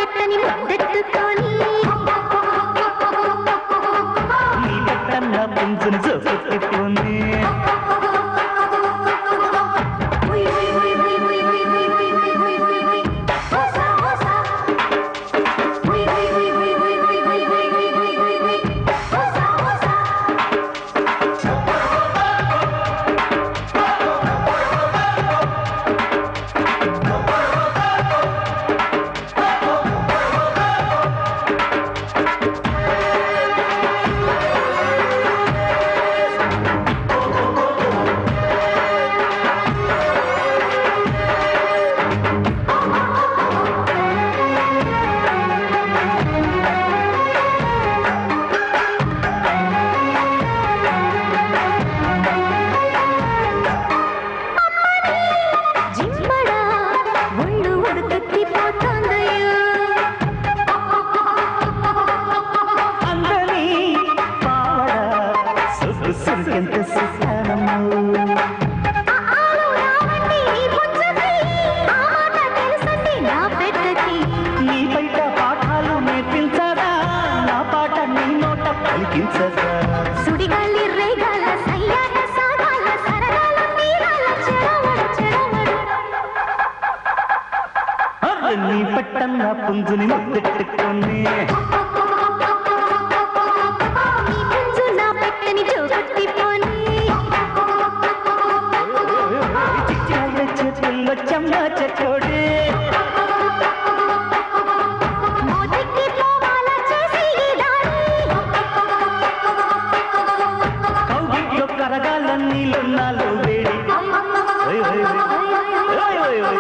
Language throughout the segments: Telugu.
పెట్టని ముద్దెట్టుకొని నీ పట్టన్న పుంజుని జోపెట్టుకొని జిమ్మడా ఒళ్ళు ఉడుకెత్తిపోతోందయ్యో అందని పావడ సొగసుకెంత సుఖానము ఆలు రావండి నీ బుజ్జకి ఆ మాట తెలుసండి నా పెద్దకి నీ బయట పాఠాలు నేర్పించదా నా పాట నీ నోట పలికించదా సుడిగాలి రేగాల సయ్యాట సాగాల సరదాల తీరాల చెడవడు చెడవడు అర్రె నీ పట్టన్న పుంజుని ముద్దెట్టుకొని నీ పుంజు నా పెట్టని జోగొట్టిపోని చిచ్చాల చేతుల్లో చెమ్మ చెట్టోడే మోతికి పోవాలా చేసి ఈ దారి కౌగిట్లో కరగాల నీళ్ళు నాలో వేడి ఓయ్ ఓయ్ ఓయ్. ఓయ్ ఓయ్ ఓయ్.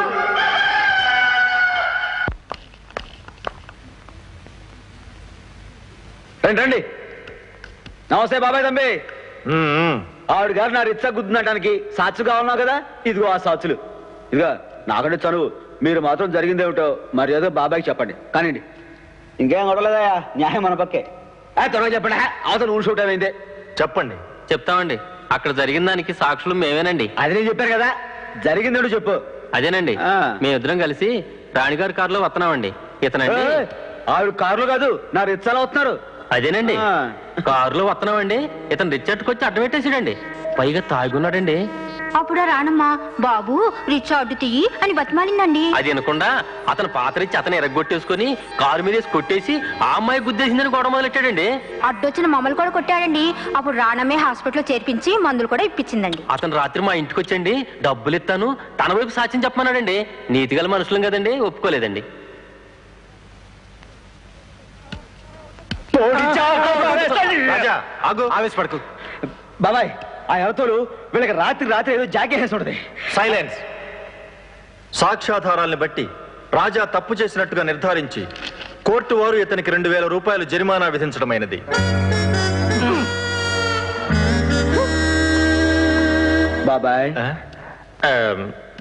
రండి రండి నమస్తే బాబాయ్ తంబి ఆవిడ గారు నా రిచ్చ గుద్దునటానికి సాక్షి కావాలన్నావు కదా ఇదిగో ఆ సాక్షులు ఇదిగో నాకంటే చనువు మీరు మాత్రం జరిగిందేమిటో మరి ఏదో బాబాయ్కి చెప్పండి కానివ్వండి ఇంకేం గొడవలేదయా న్యాయం మన పక్కే ఆ, త్వరగా చెప్పండి ఆ, అవతల ఊరు షూట్ అయింది చెప్పండి చెప్తామండి అక్కడ జరిగిన దానికి సాక్షులు మేమేనండి అది నేను చెప్పాను కదా జరిగిందేమిటో చెప్పు అదేనండి ఆ. మేమిద్దరం కలిసి రాణిగారి కారులో వస్తున్నామండి ఇతనండి ఏయ్, ఆవిడ కారులో కాదు నా రిచ్చాలో వస్తున్నారు అదేనండి ఆ. కారులో వస్తున్నామండి ఇతను రిచ్చట్టుకొచ్చి అడ్డం పెట్టేసాడండి పైగా తాగున్నాడండి అప్పుడు రానమ్మా బాబు రిచార్డు తీయి అని బతిమాలిందండి అది అనకుండా అతను పాతరిచ్చి అతను ఎరగొట్టేసుకొని కారు మీద వేసి కొట్టేసి ఆ అమ్మాయి గుద్దేసిందని గొడవ మొదలెట్టాడండి అడ్డొచ్చిన మమ్మల్ని కూడా కొట్టాడండి అప్పుడు రానమ్మే హాస్పిటల్లో చేర్పించి మందులు కూడా ఇప్పించిందండి అతను రాత్రి మా ఇంటికి వచ్చండి డబ్బులు ఇస్తాను తన వైపు సాక్ష్యం చెప్పమన్నాడండి నీతిగల మనుషులం కదండి ఒప్పుకోలేదండి రాజా ఆగు ఆవేశపడకు బాబాయ్ ఆ ఎవతోలు వీళ్ళకి రాత్రి రాత్రి ఏదో జాకీ వేసి ఉంటుంది సైలెన్స్ సాక్ష్యాధారాల్ని బట్టి రాజా తప్పు చేసినట్టుగా నిర్ధారించి కోర్టు వారు ఇతనికి రెండు వేల రూపాయలు జరిమానా విధించడమైనది బాబాయ్ ఆ? ఆమ్,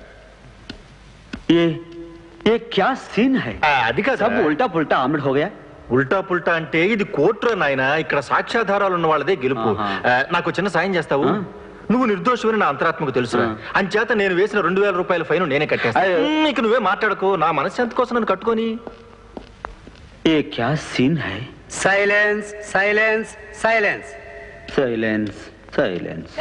ये ये क्या सीन है ఆ, అది కాదు सब उल्टा पुल्टा आमलेट हो गया ఉల్టా పుల్టా అంటే ఇది కోర్టులో నాయన ఇక్కడ సాక్ష్యాధారాలు ఉన్న వాళ్ళదే గెలుపు ఆహా. ఆ, నాకు చిన్న సాయం చేస్తావు ఆ. నువ్వు నిర్దోషమని నా అంతరాత్మకు తెలుసు ఆ. అంచేత నేను వేసిన రెండు వేల రూపాయల ఫైన్ నేనే కట్టేస్తాను అయ్యో. మ్, ఇక నువ్వే మాట్లాడుకో నా మనశ్శాంతి కోసం నన్ను కట్టుకొని ये क्या सीन है silence silence silence silence silence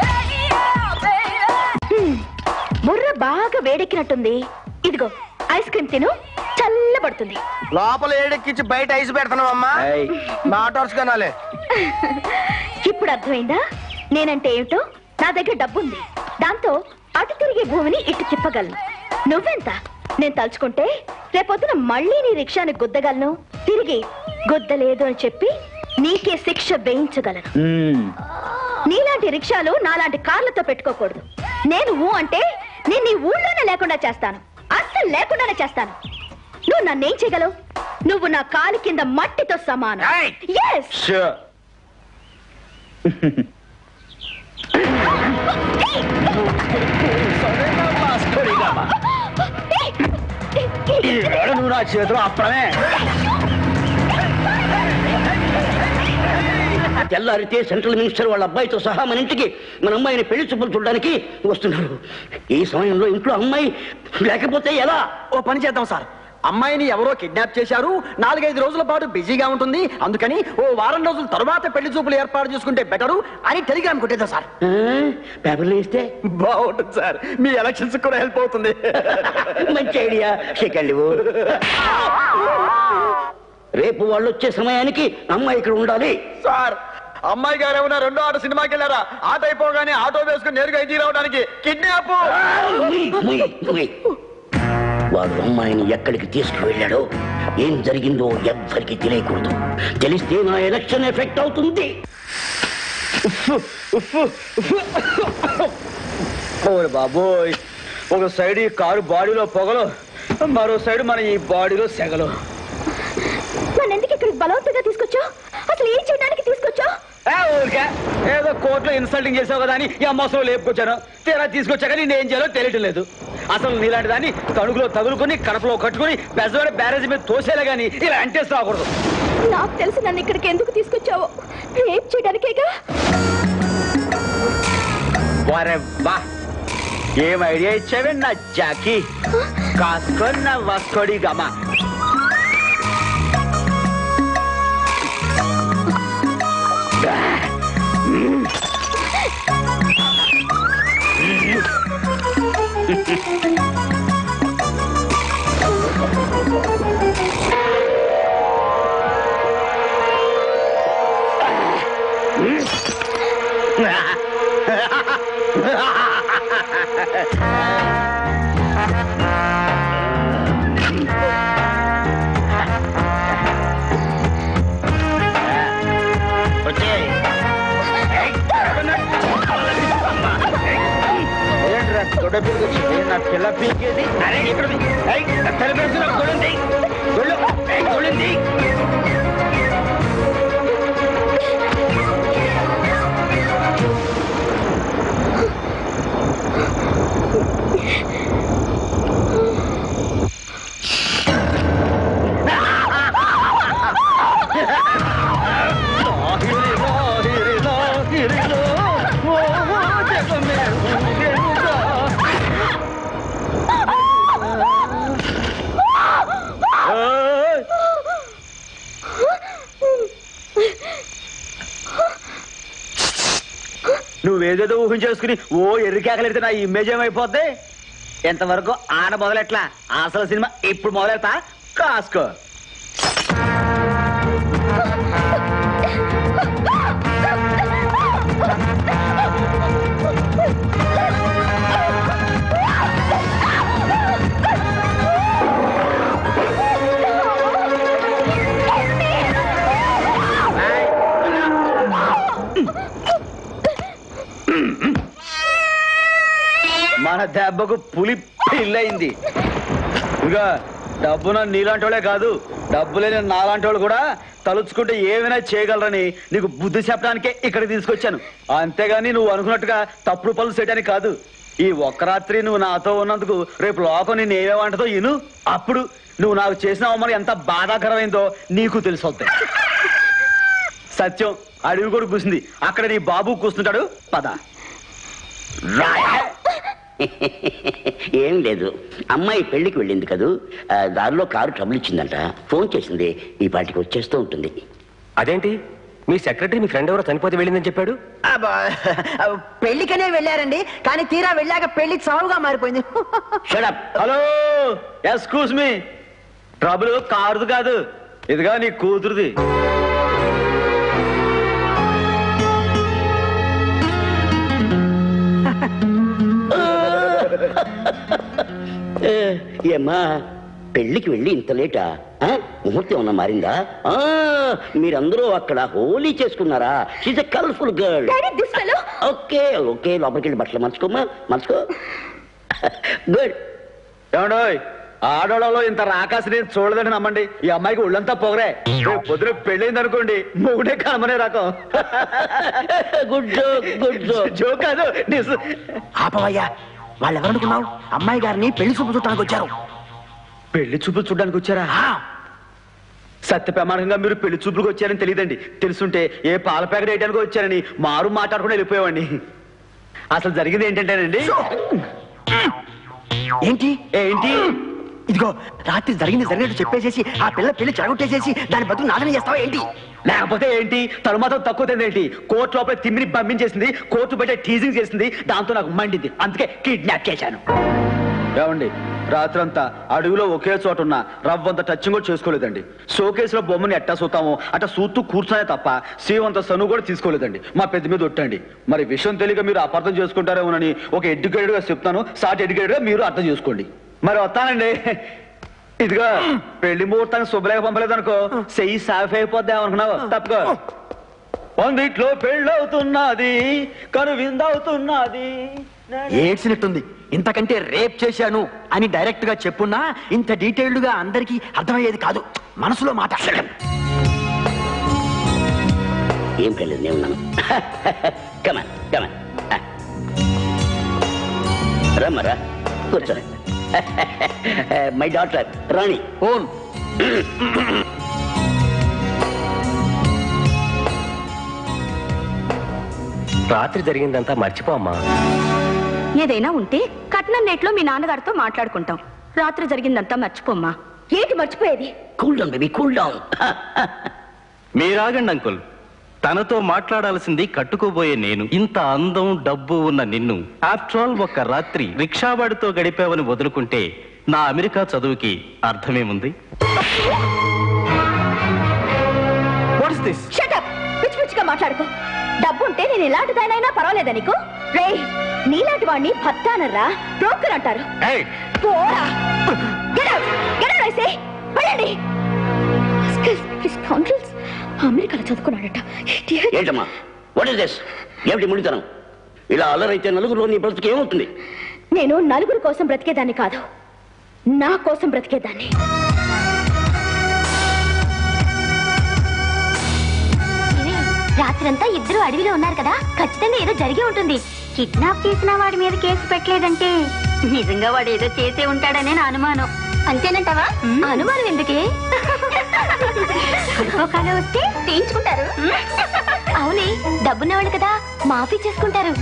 బుర్ర బాగా వేడెక్కినట్టుంది ఇదిగో ఐస్ క్రీమ్ తిను చల్లబడుతుంది లోపల ఏడెక్కించి బయట ఐస్ పెడతాను అమ్మా ఏయ్. నాటర్స్ కనాలే ఇప్పుడు అర్థమైందా నేనంటే ఏమిటో నా దగ్గర డబ్బుంది దాంతో అటు తిరిగే భూమిని ఇటు తిప్పగలను నువ్వెంత నేను తలుచుకుంటే రేపొద్దున మళ్ళీ నీ రిక్షాని గుద్దగలను తిరిగి గుద్దలేదు అని చెప్పి నీకే శిక్ష వేయించగలను మ్మ్. నీలాంటి రిక్షాలు నాలాంటి కార్లతో పెట్టుకోకూడదు నేను ఊ అంటే నేను నీ ఊళ్ళోనే లేకుండా చేస్తాను అస్సలు లేకుండానే చేస్తాను నువ్వు నన్నేం చేయగలవు నువ్వు నా కాలు కింద మట్టితో సమానం ఏయ్! Yes! Sure. ఈవేళ నువ్వు నా చేతిలో అప్పుడమే తెల్లారితే సెంట్రల్ మినిస్టర్ వాళ్ళ అబ్బాయితో సహా మన ఇంటికి మన అమ్మాయిని పెళ్లి చూపులు చూడడానికి వస్తున్నారు ఈ సమయంలో ఇంట్లో అమ్మాయి లేకపోతే ఎలా ఓ పని చేద్దాం సార్ అమ్మాయిని ఎవరో కిడ్నాప్ చేశారు నాలుగైదు రోజుల పాటు బిజీగా ఉంటుంది అందుకని ఓ వారం రోజుల తరువాత పెళ్లి చూపులు ఏర్పాటు చేసుకుంటే బెటరు అని టెలిగ్రామ్ కొట్టేదా సార్ ఆ, పేపర్లు ఇస్తే బాగుంటుంది సార్ మీ ఎలక్షన్స్ కూడా హెల్ప్ అవుతుంది మంచి ఐడియా సెకండ్ రేపు వాళ్ళు వచ్చే సమయానికి అమ్మాయి ఇక్కడ ఉండాలి సార్ అమ్మాయి గారు ఏమన్నా రెండో ఆట సినిమాకి వెళ్ళారా ఆట అయిపోగానే ఆటో వేసుకుని నేరుగా ఇంటికి రావడానికి కిడ్నాప్ ముయ్, ముయ్, ముయ్. వాడు అమ్మాయిని ఎక్కడికి తీసుకువెళ్ళాడో ఏం జరిగిందో ఎవ్వరికి తెలియకూడదు తెలిస్తే నా ఎలక్షన్ ఎఫెక్ట్ అవుతుంది ఓరి బాబోయ్ ఒక సైడ్ ఈ కారు బాడీలో పొగలు మరో సైడ్ మన ఈ బాడీలో సెగలు నన్ను ఎందుకు ఇక్కడికి బలవంతంగా తీసుకొచ్చావు అసలు ఏం చేయడానికి తీసుకొచ్చావు ఏ ఊరికే ఏదో కోర్టులో ఇన్సల్టింగ్ చేసావు కదా అని ఈ అమ్మవసరం లేపుకొచ్చాను తీరా తీసుకొచ్చాక నేను ఏం చేయాలో తెలియటం లేదు అసలు నీలాంటి దాన్ని తణుకులో తగులుకొని కడపలో కట్టుకుని బెజవాడ బ్యారేజ్ మీద తోసేలే గాని ఇలా అంటే రాకూడదు నాకు తెలిసి నన్ను ఇక్కడికి ఎందుకు తీసుకొచ్చావో రేప్ చేయడానికేగా వరే బా ఏం ఐడియా ఇచ్చావే నా జాకీ కాసుకొని నా వస్కోడి గమా ఏంట్రా తొడ పీకొచ్చి నా పిల్ల పీకేది అరే ఇక్కడ ఉంది. ఏయ్, నా తల పెడుతున్నా తొడుంది తొళ్ళు ఏయ్, తొడుంది నువ్వేదేదో ఊహించేసుకుని ఓ ఎర్రికేకలెడితే నా ఇమేజ్ ఏమైపోద్ది ఎంతవరకు ఆడ మొదలెట్లా అసలు సినిమా ఇప్పుడు మొదలెడతా కాసుకో మన దెబ్బకు పులి పిల్లయింది ఇక డబ్బున నీలాంటోళ్ళే కాదు డబ్బు లేని నాలాంటి వాళ్ళు కూడా తలుచుకుంటే ఏమైనా చేయగలరని నీకు బుద్ధి చెప్పడానికే ఇక్కడ తీసుకొచ్చాను అంతేగాని నువ్వు అనుకున్నట్టుగా తప్పుడు పనులు చేయడానికి కాదు ఈ ఒక్క రాత్రి నువ్వు నాతో ఉన్నందుకు రేపు లోకం నేను ఏమేమంటదో ఇను అప్పుడు నువ్వు నాకు చేసిన అవమానం ఎంత బాధాకరమైందో నీకు తెలిసొద్ది సత్యం అడవి కూడా కూసింది అక్కడ నీ బాబు కూస్తుంటాడు పద రాయ్ ఏం లేదు అమ్మాయి పెళ్లికి వెళ్ళింది కదూ ఆ, దారిలో కారు ట్రబుల్ ఇచ్చిందంట ఫోన్ చేసింది ఈ పాటికి వచ్చేస్తూ ఉంటుంది అదేంటి మీ సెక్రటరీ మీ ఫ్రెండ్ ఎవరో చనిపోతే వెళ్ళిందని చెప్పాడు పెళ్లికనే వెళ్ళారండి కానీ తీరా వెళ్ళాక పెళ్లి చావుగా మారిపోయింది shut up hello excuse me trouble కారుది కాదు ఇదిగా నీ కూతురుది ఏమ్మా పెళ్లికి వెళ్ళి ఇంత లేటా ఆ? ముహూర్తం ఏమన్నా మారిందా ఆ, మీరందరూ అక్కడ హోలీ చేసుకున్నారా she's a colourful girl daddy this fellow okay okay లోపలికి వెళ్ళి బట్టలు మర్చుకోమా మర్చుకో గుడ్ ఏమండోయ్ ఆడోళ్ళలో ఇంత రాకాసి నేను చూడదని నమ్మండి ఈ అమ్మాయికి ఒళ్ళంతా పొగరే రేపు పొద్దున పెళ్ళైంది అనుకోండి మొగుడే కనమనే రకం good joke good joke joke కాదు నిజం. ఆపవయ్యా వాళ్ళు ఎవరనుకున్నావు అమ్మాయి గారిని పెళ్లి చూపు చూడటానికి వచ్చారు పెళ్లి చూపులు చూడడానికి వచ్చారా సత్య ప్రమాణంగా మీరు పెళ్లి చూపులకు వచ్చారని తెలియదండి తెలుసుంటే ఏ పాల ప్యాకెట్ వేయడానికి వచ్చారని మారు మాట్లాడుకుని వెళ్ళిపోయేవాడిని అసలు జరిగింది ఏంటంటేనండి ఏంటి ఏంటి ఇదిగో రాత్రి జరిగింది జరిగినట్టు చెప్పేసేసి ఆ పిల్ల పెళ్లి చెడగొట్టేసేసి దాని బతుకు నాదన చేస్తావా ఏంటి లేకపోతే ఏంటి తను మాత్రం తక్కువ తింది ఏంటి కోర్టు లోపల తిమ్మిని పంపించేసింది కోర్టు బయట టీజింగ్ చేసింది దాంతో నాకు మండింది అందుకే కిడ్నాప్ చేశాను ఏమండి రాత్రంతా అడవిలో ఒకే చోట ఉన్న రవ్వంత టచింగ్ కూడా చేసుకోలేదండి షోకేసులో బొమ్మని ఎట్టా చూస్తామో అట్ట సూత్తూ కూర్చొనే తప్ప సీవంత సను కూడా తీసుకోలేదండి మా పెద్ద మీద ఒట్టండి మరి విషయం తెలియక మీరు అపార్థం చేసుకుంటారేమోనని ఒక ఎడ్యుకేటెడ్ గా చెప్తాను సాటి ఎడ్యుకేటెడ్ గా మీరు అర్థం చేసుకోండి మరి వస్తానండి ఇదిగో పెళ్లి ముహూర్తానికి శుభ్రంగా పంపలేదనుకో చెయ్యి సాఫ్ అయిపోద్దాం అనుకున్నావు తప్పుకో పొందిట్లో పెళ్ళవుతున్నది కను విందవుతున్నది ఏడ్చినట్టుంది ఇంతకంటే రేప్ చేశాను అని డైరెక్ట్ గా చెప్పున్నా ఇంత డీటెయిల్డ్ గా అందరికీ అర్థమయ్యేది కాదు మనసులో మాట ఏం తెలియదు నేను ఉన్నాను కమన్ కమన్ రమ్మరా కూర్చో మై డాక్టర్ రాణి ఓన్ రాత్రి జరిగిందంతా మర్చిపో అమ్మా ఏదైనా ఉంటే కట్నం నేట్లో మీ నాన్నగారితో మాట్లాడుకుంటాం రాత్రి జరిగిందంతా మర్చిపోమ్మా ఏంటి మర్చిపోయేది cool down baby cool down మీరాగండి అంకుల్ తనతో మాట్లాడాల్సింది కట్టుకోబోయే నేను ఇంత అందం డబ్బు ఉన్న నిన్ను ఆఫ్టర్ ఆల్ ఒక్క రాత్రి రిక్షావాడితో గడిపావని వదులుకుంటే నా అమెరికా చదువుకి అర్థమేముంది వాట్ ఇస్ దిస్ షటప్ పిచ్చి పిచ్చిగా మాట్లాడుకో డబ్బు ఉంటే నేను ఎలాంటి దానైనా పర్వాలేదా నీకు రే నీలాంటి వాడిని భర్తానర్రా బ్రోకర్ అంటారు పోరా Get out! Get out, I say! వెళ్ళండి Rascals, these scoundrels. అమెరికాలో చదువుకున్నాడట Idiot. ఏంటమ్మా వాట్ ఇస్ దిస్ ఏమిటి ముడితనం ఇలా అల్లరైతే నలుగురిలో నీ బ్రతుకు ఏమవుతుంది నేను నలుగురు కోసం బ్రతికేదాన్ని కాదు నా కోసం బ్రతికేదాన్ని రాత్రంతా ఇద్దరు అడవిలో ఉన్నారు కదా ఖచ్చితంగా ఏదో జరిగి ఉంటుంది కిడ్నాప్ చేసిన వాడి మీద కేసు పెట్టలేదంటే నిజంగా వాడు ఏదో చేసే ఉంటాడనే నా అనుమానం అంతేనంటావా అనుమానం ఎందుకే కలుపుకోకాలో వస్తే తీయించుకుంటారు అవునే డబ్బున్నవాళ్ళు కదా మాఫీ చేసుకుంటారు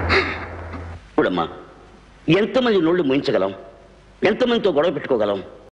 చూడమ్మా ఎంతమంది నోళ్ళు ముయించగలం ఎంతమందితో గొడవ పెట్టుకోగలం